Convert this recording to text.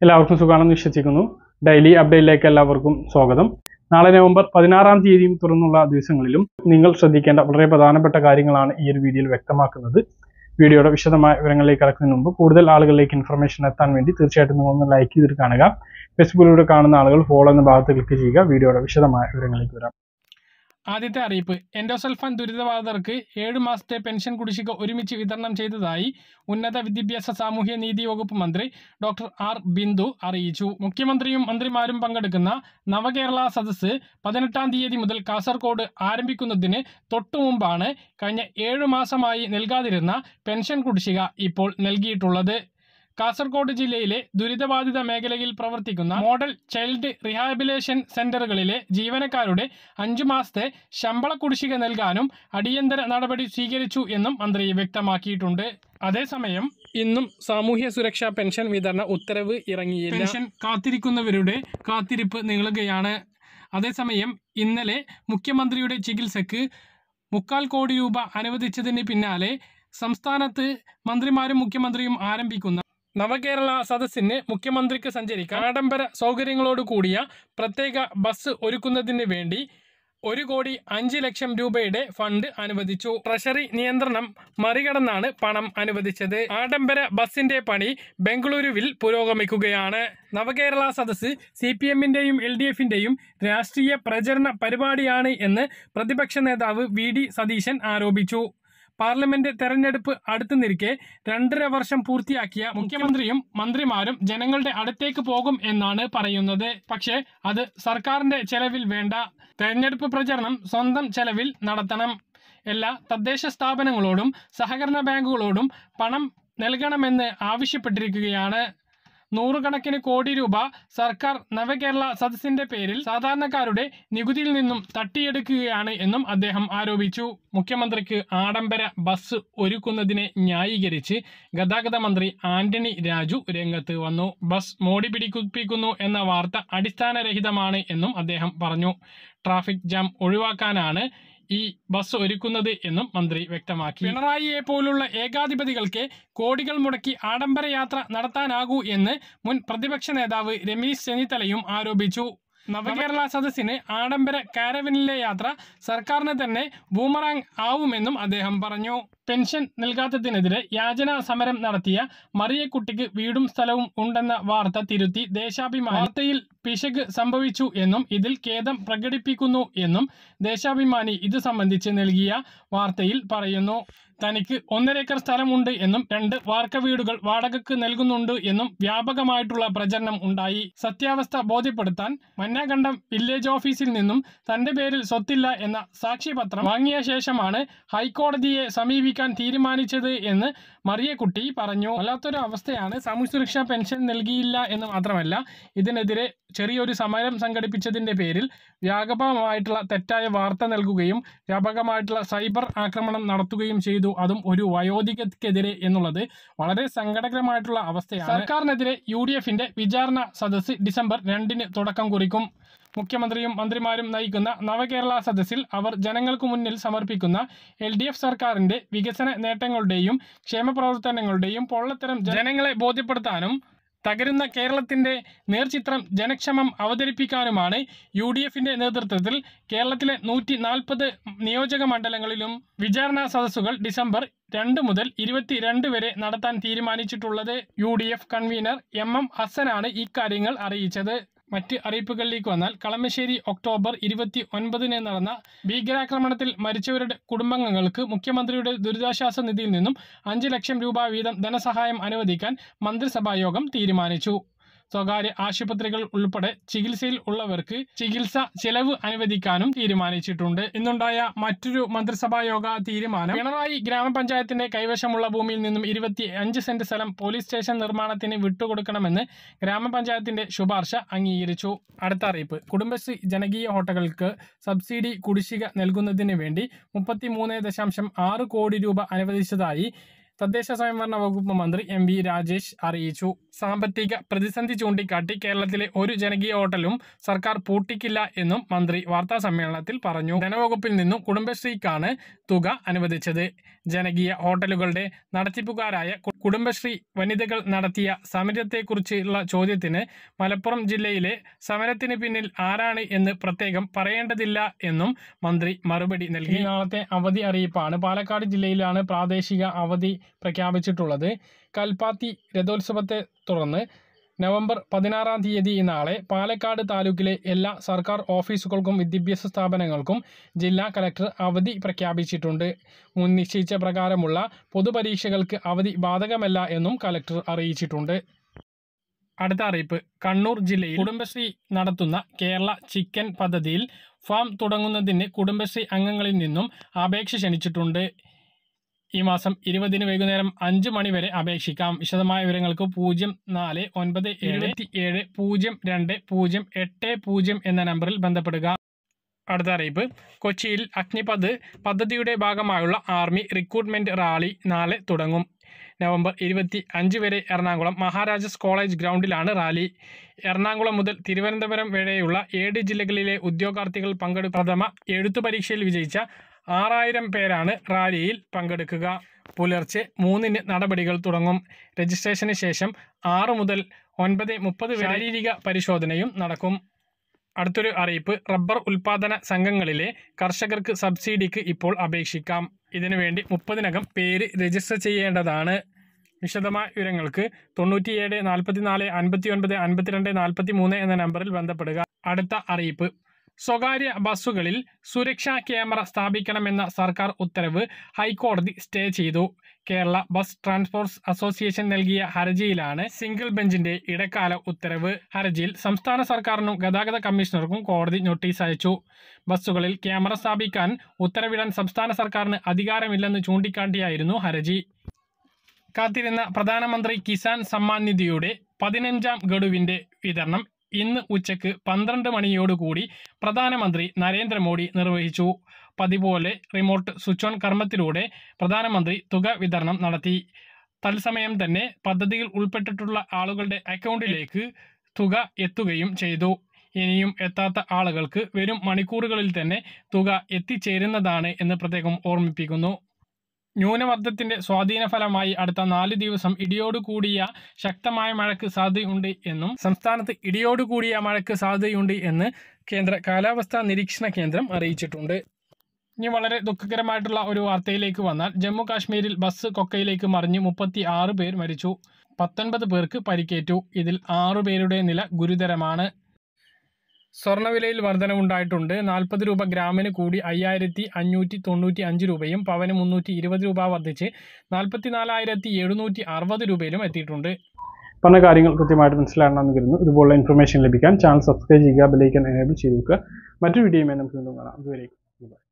എല്ലാവർക്കും സുഖമാണെന്ന് വിശ്വസിക്കുന്നു ഡെയിലി അപ്ഡേറ്റിലേക്ക് എല്ലാവർക്കും സ്വാഗതം നാളെ നവംബർ പതിനാറാം തീയതിയും തുറന്നുള്ള ദിവസങ്ങളിലും നിങ്ങൾ ശ്രദ്ധിക്കേണ്ട വളരെ പ്രധാനപ്പെട്ട കാര്യങ്ങളാണ് ഈ ഒരു വീഡിയോയിൽ വ്യക്തമാക്കുന്നത് വീഡിയോയുടെ വിശദമായ വിവരങ്ങളിലേക്ക് കടക്കുന്നതിന് മുമ്പ് കൂടുതൽ ആളുകളിലേക്ക് ഇൻഫർമേഷൻ എത്താൻ വേണ്ടി തീർച്ചയായിട്ടും നിങ്ങൾ ഒന്ന് ലൈക്ക് ചെയ്തിട്ട് കാണുക ഫേസ്ബുക്കിലൂടെ കാണുന്ന ആളുകൾ ഫോളോ എന്ന ഭാഗത്ത് ക്ലിക്ക് ചെയ്യുക വീഡിയോയുടെ വിശദമായ വിവരങ്ങളിലേക്ക് വരാം ആദ്യത്തെ അറിയിപ്പ് എൻഡോസൾഫാൻ ദുരിതബാധിതർക്ക് ഏഴ് മാസത്തെ പെൻഷൻ കുടിശ്ശിക ഒരുമിച്ച് വിതരണം ചെയ്തതായി ഉന്നത വിദ്യാഭ്യാസ സാമൂഹ്യ നീതി വകുപ്പ് മന്ത്രി ഡോക്ടർ ആർ ബിന്ദു അറിയിച്ചു മുഖ്യമന്ത്രിയും മന്ത്രിമാരും പങ്കെടുക്കുന്ന നവകേരള സദസ്സ് പതിനെട്ടാം തീയതി മുതൽ കാസർഗോഡ് ആരംഭിക്കുന്നതിന് തൊട്ടു മുമ്പാണ് കഴിഞ്ഞ ഏഴു മാസമായി നൽകാതിരുന്ന പെൻഷൻ കുടിശ്ശിക ഇപ്പോൾ നൽകിയിട്ടുള്ളത് കാസർഗോഡ് ജില്ലയിലെ ദുരിതബാധിത മേഖലയിൽ പ്രവർത്തിക്കുന്ന മോഡൽ ചൈൽഡ് റിഹാബിലേഷൻ സെന്ററുകളിലെ ജീവനക്കാരുടെ അഞ്ചു മാസത്തെ ശമ്പള കുടിശ്ശിക നൽകാനും അടിയന്തര നടപടി സ്വീകരിച്ചു എന്നും മന്ത്രി വ്യക്തമാക്കിയിട്ടുണ്ട് അതേസമയം ഇന്നും സാമൂഹ്യ സുരക്ഷാ പെൻഷൻ വിതരണ ഉത്തരവ് ഇറങ്ങിയില്ല പെൻഷൻ കാത്തിരിക്കുന്നവരുടെ കാത്തിരിപ്പ് നീളുകയാണ് അതേസമയം ഇന്നലെ മുഖ്യമന്ത്രിയുടെ ചികിത്സയ്ക്ക് മുക്കാൽ കോടി രൂപ അനുവദിച്ചതിന് പിന്നാലെ സംസ്ഥാനത്ത് മന്ത്രിമാരും മുഖ്യമന്ത്രിയും ആരംഭിക്കുന്ന നവകേരള സദസ്സിന് മുഖ്യമന്ത്രിക്ക് സഞ്ചരിക്കാൻ ആഡംബര സൗകര്യങ്ങളോട് കൂടിയ പ്രത്യേക ബസ് ഒരുക്കുന്നതിന് വേണ്ടി ഒരു കോടി അഞ്ച് ലക്ഷം രൂപയുടെ ഫണ്ട് അനുവദിച്ചു ട്രഷറി നിയന്ത്രണം മറികടന്നാണ് പണം അനുവദിച്ചത് ആഡംബര ബസിന്റെ പണി ബംഗളൂരുവിൽ പുരോഗമിക്കുകയാണ് നവകേരള സദസ്സ് സി പി എമ്മിന്റെയും എൽ ഡി എഫിന്റെയും രാഷ്ട്രീയ പ്രചരണ പരിപാടിയാണ് എന്ന് പ്രതിപക്ഷ നേതാവ് വി ഡി സതീശൻ ആരോപിച്ചു പാർലമെന്റ് തെരഞ്ഞെടുപ്പ് അടുത്തു നിൽക്കെ രണ്ടര വർഷം പൂർത്തിയാക്കിയ മുഖ്യമന്ത്രിയും മന്ത്രിമാരും ജനങ്ങളുടെ അടുത്തേക്ക് പോകും എന്നാണ് പറയുന്നത് പക്ഷേ അത് സർക്കാരിന്റെ ചെലവിൽ വേണ്ട തെരഞ്ഞെടുപ്പ് പ്രചരണം സ്വന്തം ചെലവിൽ നടത്തണം എല്ലാ തദ്ദേശ സ്ഥാപനങ്ങളോടും സഹകരണ ബാങ്കുകളോടും പണം നൽകണമെന്ന് ആവശ്യപ്പെട്ടിരിക്കുകയാണ് നൂറുകണക്കിന് കോടി രൂപ സർക്കാർ നവകേരള സദസ്സിന്റെ പേരിൽ സാധാരണക്കാരുടെ നികുതിയിൽ നിന്നും തട്ടിയെടുക്കുകയാണ് എന്നും അദ്ദേഹം ആരോപിച്ചു മുഖ്യമന്ത്രിക്ക് ആഡംബര ബസ് ഒരുക്കുന്നതിനെ ന്യായീകരിച്ച് ഗതാഗത മന്ത്രി ആന്റണി രാജു രംഗത്ത് വന്നു ബസ് മോടി പിടിപ്പിക്കുന്നു എന്ന വാർത്ത അടിസ്ഥാനരഹിതമാണ് എന്നും അദ്ദേഹം പറഞ്ഞു ട്രാഫിക് ജാം ഒഴിവാക്കാനാണ് ഈ ബസ് ഒരുക്കുന്നത് എന്നും മന്ത്രി വ്യക്തമാക്കി പിണറായിയെ പോലുള്ള ഏകാധിപതികൾക്ക് കോടികൾ മുടക്കി ആഡംബര യാത്ര നടത്താനാകൂ എന്ന് മുൻ പ്രതിപക്ഷ നേതാവ് രമേശ് ചെന്നിത്തലയും ആരോപിച്ചു നവകേരള സദസ്സിന് ആഡംബര കാരവനിലെ യാത്ര സർക്കാരിന് തന്നെ ബൂമറാങ് ആവുമെന്നും അദ്ദേഹം പറഞ്ഞു പെൻഷൻ നൽകാത്തതിനെതിരെ യാചനാ സമരം നടത്തിയ മറിയക്കുട്ടിക്ക് വീടും സ്ഥലവും ഉണ്ടെന്ന വാർത്ത തിരുത്തി ദേശാഭിമാനി വാർത്തയിൽ പിശക് സംഭവിച്ചു എന്നും ഇതിൽ ഖേദം പ്രകടിപ്പിക്കുന്നു എന്നും ദേശാഭിമാനി ഇത് സംബന്ധിച്ച് നൽകിയ വാർത്തയിൽ പറയുന്നു തനിക്ക് ഒന്നര ഏക്കർ സ്ഥലമുണ്ട് എന്നും രണ്ട് വാർക്ക വീടുകൾ വാടകയ്ക്ക് നൽകുന്നുണ്ട് എന്നും വ്യാപകമായിട്ടുള്ള പ്രചരണം ഉണ്ടായി സത്യാവസ്ഥ ബോധ്യപ്പെടുത്താൻ മന്നാകണ്ഠം വില്ലേജ് ഓഫീസിൽ നിന്നും തന്റെ പേരിൽ സ്വത്തില്ല എന്ന സാക്ഷ്യപത്രം വാങ്ങിയ ശേഷമാണ് ഹൈക്കോടതിയെ സമീപിക്കാൻ തീരുമാനിച്ചത് എന്ന് മറിയക്കുട്ടി പറഞ്ഞു വല്ലാത്തൊരു അവസ്ഥയാണ് സാമൂഹ്യ സുരക്ഷാ പെൻഷൻ നൽകിയില്ല എന്ന് മാത്രമല്ല ഇതിനെതിരെ ചെറിയൊരു സമരം സംഘടിപ്പിച്ചതിന്റെ പേരിൽ വ്യാപകമായിട്ടുള്ള തെറ്റായ വാർത്ത നൽകുകയും വ്യാപകമായിട്ടുള്ള സൈബർ ആക്രമണം നടത്തുകയും ചെയ്തു അതും ഒരു വയോധികക്കെതിരെ എന്നുള്ളത് വളരെ സങ്കടകരമായിട്ടുള്ള അവസ്ഥയാണ് സർക്കാരിനെതിരെ യു ഡി എഫിന്റെ വിചാരണ സദസ്സ് ഡിസംബർ രണ്ടിന് തുടക്കം കുറിക്കും മുഖ്യമന്ത്രിയും മന്ത്രിമാരും നയിക്കുന്ന നവകേരള സദസ്സിൽ അവർ ജനങ്ങൾക്ക് മുന്നിൽ സമർപ്പിക്കുന്ന എൽ ഡി എഫ് സർക്കാരിന്റെ വികസന നേട്ടങ്ങളുടെയും ക്ഷേമപ്രവർത്തനങ്ങളുടെയും പൊള്ളത്തരം ജനങ്ങളെ ബോധ്യപ്പെടുത്താനും തകരുന്ന കേരളത്തിന്റെ നേർചിത്രം ജനക്ഷമം അവതരിപ്പിക്കാനുമാണ് യു ഡി എഫിന്റെ നേതൃത്വത്തിൽ കേരളത്തിലെ നൂറ്റി നാൽപ്പത് നിയോജക മണ്ഡലങ്ങളിലും വിചാരണ സദസ്സുകൾ ഡിസംബർ രണ്ട് മുതൽ ഇരുപത്തിരണ്ട് വരെ നടത്താൻ തീരുമാനിച്ചിട്ടുള്ളത് U D F convener M M ഹസനാണ് ഇക്കാര്യങ്ങൾ അറിയിച്ചത് മറ്റ് അറിയിപ്പുകളിലേക്ക് വന്നാൽ കളമശ്ശേരി ഒക്ടോബർ ഇരുപത്തി ഒൻപതിന് നടന്ന ഭീകരാക്രമണത്തിൽ മരിച്ചവരുടെ കുടുംബാംഗങ്ങൾക്ക് മുഖ്യമന്ത്രിയുടെ ദുരിതാശ്വാസ നിധിയിൽ നിന്നും അഞ്ച് ലക്ഷം രൂപ വീതം ധനസഹായം അനുവദിക്കാൻ മന്ത്രിസഭാ യോഗം തീരുമാനിച്ചു സ്വകാര്യ ആശുപത്രികൾ ഉൾപ്പെടെ ചികിത്സയിൽ ഉള്ളവർക്ക് ചികിത്സ ചെലവ് അനുവദിക്കാനും തീരുമാനിച്ചിട്ടുണ്ട് ഇന്നുണ്ടായ മറ്റൊരു മന്ത്രിസഭാ യോഗ തീരുമാനം പിണറായി ഗ്രാമപഞ്ചായത്തിന്റെ കൈവശമുള്ള ഭൂമിയിൽ നിന്നും ഇരുപത്തി അഞ്ച് സെന്റ് സ്ഥലം പോലീസ് സ്റ്റേഷൻ നിർമ്മാണത്തിന് വിട്ടുകൊടുക്കണമെന്ന് ഗ്രാമപഞ്ചായത്തിന്റെ ശുപാർശ അംഗീകരിച്ചു അടുത്ത അറിയിപ്പ് കുടുംബശ്രീ ജനകീയ ഹോട്ടലുകൾക്ക് സബ്സിഡി കുടിശ്ശിക നൽകുന്നതിന് വേണ്ടി മുപ്പത്തി മൂന്ന് ദശാംശം ആറ് കോടി രൂപ അനുവദിച്ചതായി തദ്ദേശ സ്വയംഭരണ വകുപ്പ് മന്ത്രി എം വി രാജേഷ് അറിയിച്ചു സാമ്പത്തിക പ്രതിസന്ധി ചൂണ്ടിക്കാട്ടി കേരളത്തിലെ ഒരു ജനകീയ ഹോട്ടലും സർക്കാർ പൂട്ടിക്കില്ല എന്നും മന്ത്രി വാർത്താ സമ്മേളനത്തിൽ പറഞ്ഞു ധനവകുപ്പിൽ നിന്നും കുടുംബശ്രീക്കാണ് തുക അനുവദിച്ചത് ജനകീയ ഹോട്ടലുകളുടെ നടത്തിപ്പുകാരായ കു- കുടുംബശ്രീ വനിതകൾ നടത്തിയ സമരത്തെക്കുറിച്ചുള്ള ചോദ്യത്തിന് മലപ്പുറം ജില്ലയിലെ സമരത്തിന് പിന്നിൽ ആരാണ് എന്ന് പ്രത്യേകം പറയേണ്ടതില്ല എന്നും മന്ത്രി മറുപടി നൽകി നാളത്തെ അവധി അറിയിപ്പാണ് പാലക്കാട് ജില്ലയിലാണ് പ്രാദേശിക അവധി പ്രഖ്യാപിച്ചിട്ടുള്ളത് കൽപ്പാത്തി രഥോത്സവത്തെ തുടർന്ന് നവംബർ പതിനാറാം തീയതി നാളെ പാലക്കാട് താലൂക്കിലെ എല്ലാ സർക്കാർ ഓഫീസുകൾക്കും വിദ്യാഭ്യാസ സ്ഥാപനങ്ങൾക്കും ജില്ലാ കലക്ടർ അവധി പ്രഖ്യാപിച്ചിട്ടുണ്ട് മുൻ നിശ്ചയിച്ച പ്രകാരമുള്ള പൊതുപരീക്ഷകൾക്ക് അവധി ബാധകമല്ല എന്നും കലക്ടർ അറിയിച്ചിട്ടുണ്ട് അടുത്ത അറിയിപ്പ് കണ്ണൂർ ജില്ലയിൽ കുടുംബശ്രീ നടത്തുന്ന കേരള ചിക്കൻ പദ്ധതിയിൽ ഫാം തുടങ്ങുന്നതിന് കുടുംബശ്രീ അംഗങ്ങളിൽ നിന്നും അപേക്ഷ ക്ഷണിച്ചിട്ടുണ്ട് ഈ മാസം ഇരുപതിന് വൈകുന്നേരം അഞ്ച് മണി വരെ അപേക്ഷിക്കാം വിശദമായ വിവരങ്ങൾക്ക് പൂജ്യം നാല് ഒൻപത് എഴുപത്തി ഏഴ് പൂജ്യം രണ്ട് പൂജ്യം എട്ട് പൂജ്യം എന്ന നമ്പറിൽ ബന്ധപ്പെടുക അടുത്ത അറിയിപ്പ് കൊച്ചിയിൽ അഗ്നിപത് പദ്ധതിയുടെ ഭാഗമായുള്ള ആർമി റിക്രൂട്ട്മെന്റ് റാലി നാളെ തുടങ്ങും നവംബർ ഇരുപത്തി അഞ്ച് വരെ എറണാകുളം മഹാരാജാസ് കോളേജ് ഗ്രൗണ്ടിലാണ് റാലി എറണാകുളം മുതൽ തിരുവനന്തപുരം വരെയുള്ള ഏഴ് ജില്ലകളിലെ ഉദ്യോഗാർത്ഥികൾ പങ്കെടുക്കുന്ന പ്രഥമ എഴുത്തു പരീക്ഷയിൽ വിജയിച്ച ആറായിരം പേരാണ് റാലിയിൽ പങ്കെടുക്കുക പുലർച്ചെ മൂന്നിന് നടപടികൾ തുടങ്ങും രജിസ്ട്രേഷന് ശേഷം ആറ് മുതൽ ഒൻപത് മുപ്പത് വരെ ശാരീരിക പരിശോധനയും നടക്കും അടുത്തൊരു അറിയിപ്പ് റബ്ബർ ഉൽപാദന സംഘങ്ങളിലെ കർഷകർക്ക് സബ്സിഡിക്ക് ഇപ്പോൾ അപേക്ഷിക്കാം ഇതിനുവേണ്ടി മുപ്പതിനകം പേര് രജിസ്റ്റർ ചെയ്യേണ്ടതാണ് വിശദമായ വിവരങ്ങൾക്ക് തൊണ്ണൂറ്റിയേഴ് നാൽപ്പത്തിനാല് അൻപത്തി ഒൻപത് അൻപത്തിരണ്ട് നാൽപ്പത്തി മൂന്ന് എന്ന നമ്പറിൽ ബന്ധപ്പെടുക അടുത്ത അറിയിപ്പ് സ്വകാര്യ ബസ്സുകളിൽ സുരക്ഷാ ക്യാമറ സ്ഥാപിക്കണമെന്ന സർക്കാർ ഉത്തരവ് ഹൈക്കോടതി സ്റ്റേ ചെയ്തു കേരള ബസ് ട്രാൻസ്പോർട്ട് അസോസിയേഷൻ നൽകിയ ഹർജിയിലാണ് സിംഗിൾ ബെഞ്ചിന്റെ ഇടക്കാല ഉത്തരവ് ഹർജിയിൽ സംസ്ഥാന സർക്കാരിനും ഗതാഗത കമ്മീഷണർക്കും കോടതി നോട്ടീസ് അയച്ചു ബസ്സുകളിൽ ക്യാമറ സ്ഥാപിക്കാൻ ഉത്തരവിടാൻ സംസ്ഥാന സർക്കാരിന് അധികാരമില്ലെന്ന് ചൂണ്ടിക്കാട്ടിയായിരുന്നു ഹർജി കാത്തിരുന്ന പ്രധാനമന്ത്രി കിസാൻ സമ്മാൻ നിധിയുടെ പതിനഞ്ചാം ഗഡുവിന്റെ വിതരണം ഇന്ന് ഉച്ചയ്ക്ക് പന്ത്രണ്ട് മണിയോടുകൂടി പ്രധാനമന്ത്രി നരേന്ദ്രമോദി നിർവഹിച്ചു പതിപോലെ റിമോട്ട് സ്വിച്ച് ഓൺ കർമ്മത്തിലൂടെ പ്രധാനമന്ത്രി തുക വിതരണം നടത്തി തത്സമയം തന്നെ പദ്ധതിയിൽ ഉൾപ്പെട്ടിട്ടുള്ള ആളുകളുടെ അക്കൗണ്ടിലേക്ക് തുക എത്തുകയും ചെയ്തു ഇനിയും എത്താത്ത ആളുകൾക്ക് വരും മണിക്കൂറുകളിൽ തന്നെ തുക എത്തിച്ചേരുന്നതാണ് എന്ന് പ്രത്യേകം ഓർമ്മിപ്പിക്കുന്നു ന്യൂനമർദ്ദത്തിന്റെ സ്വാധീന ഫലമായി അടുത്ത നാല് ദിവസം ഇടിയോടുകൂടിയ ശക്തമായ മഴയ്ക്ക് സാധ്യതയുണ്ട് എന്നും സംസ്ഥാനത്ത് ഇടിയോടുകൂടിയ മഴയ്ക്ക് സാധ്യതയുണ്ട് എന്ന് കേന്ദ്ര കാലാവസ്ഥാ നിരീക്ഷണ കേന്ദ്രം അറിയിച്ചിട്ടുണ്ട് ഇനി വളരെ ദുഃഖകരമായിട്ടുള്ള ഒരു വാർത്തയിലേക്ക് വന്നാൽ ജമ്മു കാശ്മീരിൽ ബസ് കൊക്കയിലേക്ക് മറിഞ്ഞ് മുപ്പത്തി ആറ് പേർ മരിച്ചു പത്തൊൻപത് പേർക്ക് പരിക്കേറ്റു ഇതിൽ ആറു പേരുടെ നില ഗുരുതരമാണ് സ്വർണ്ണവിലയിൽ വർധനവുണ്ടായിട്ടുണ്ട് നാൽപ്പത് രൂപ ഗ്രാമിന് കൂടി അയ്യായിരത്തി അഞ്ഞൂറ്റി തൊണ്ണൂറ്റി അഞ്ച് രൂപയും പവന് മുന്നൂറ്റി ഇരുപത് രൂപ വർദ്ധിച്ച് നാൽപ്പത്തി നാലായിരത്തി എഴുന്നൂറ്റി അറുപത് രൂപയിലും എത്തിയിട്ടുണ്ട് പറഞ്ഞ കാര്യങ്ങൾ കൃത്യമായിട്ട് മനസ്സിലാകണമെന്ന് കരുതുന്നു ഇതുപോലുള്ള ഇൻഫർമേഷൻ ലഭിക്കാൻ ചാനൽ സബ്സ്ക്രൈബ് ചെയ്യുക ബെലൈക്കൻ എനേബിൾ ചെയ്ത് വെക്കുക മറ്റൊരു വീഡിയോയുമായി നമുക്ക് വീണ്ടും കാണാം അതുവരേക്കും